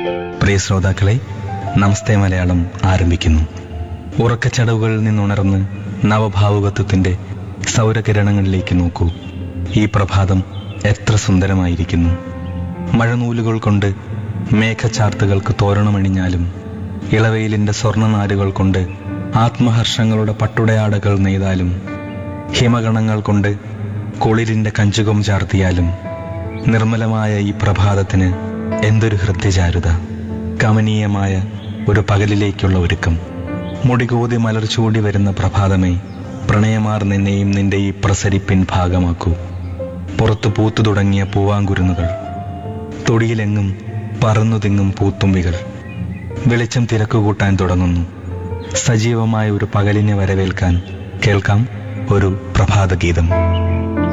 പ്രിയ ശ്രോതാക്കളെ നമസ്തേ മലയാളം ആരംഭിക്കുന്നു ഉറക്കച്ചടവുകളിൽ നിന്നുണർന്ന് നവഭാവുകത്വത്തിന്റെ സൗരകിരണങ്ങളിലേക്ക് നോക്കൂ ഈ പ്രഭാതം എത്ര സുന്ദരമായിരിക്കുന്നു മഴനൂലുകൾ കൊണ്ട് മേഘചാർത്തുകൾക്ക് തോരണമണിഞ്ഞാലും ഇളവെയിലിന്റെ സ്വർണ്ണനാരുകൾ കൊണ്ട് ആത്മഹർഷങ്ങളുടെ പട്ടുടയാടകൾ നെയ്താലും ഹിമഗണങ്ങൾ കൊണ്ട് കുളിരിന്റെ കഞ്ചുകം ചാർത്തിയാലും നിർമ്മലമായ ഈ പ്രഭാതത്തിന് എന്തൊരു ഹൃദ്യചാരുത കമനീയമായ ഒരു പകലിലേക്കുള്ള ഒരുക്കം മുടികൂതി മലർച്ചൂടി വരുന്ന പ്രഭാതമേ പ്രണയമാർ നിന്നെയും നിന്റെ ഈ പ്രസരിപ്പിൻ ഭാഗമാക്കൂ പുറത്തു പൂത്തു തുടങ്ങിയ പൂവാങ്കുരുന്നുകൾ തൊടിയിലെങ്ങും പറന്നു തിങ്ങും പൂത്തുമ്പികൾ വെളിച്ചം തിരക്കുകൂട്ടാൻ തുടങ്ങുന്നു സജീവമായ ഒരു പകലിനെ വരവേൽക്കാൻ കേൾക്കാം ഒരു പ്രഭാതഗീതം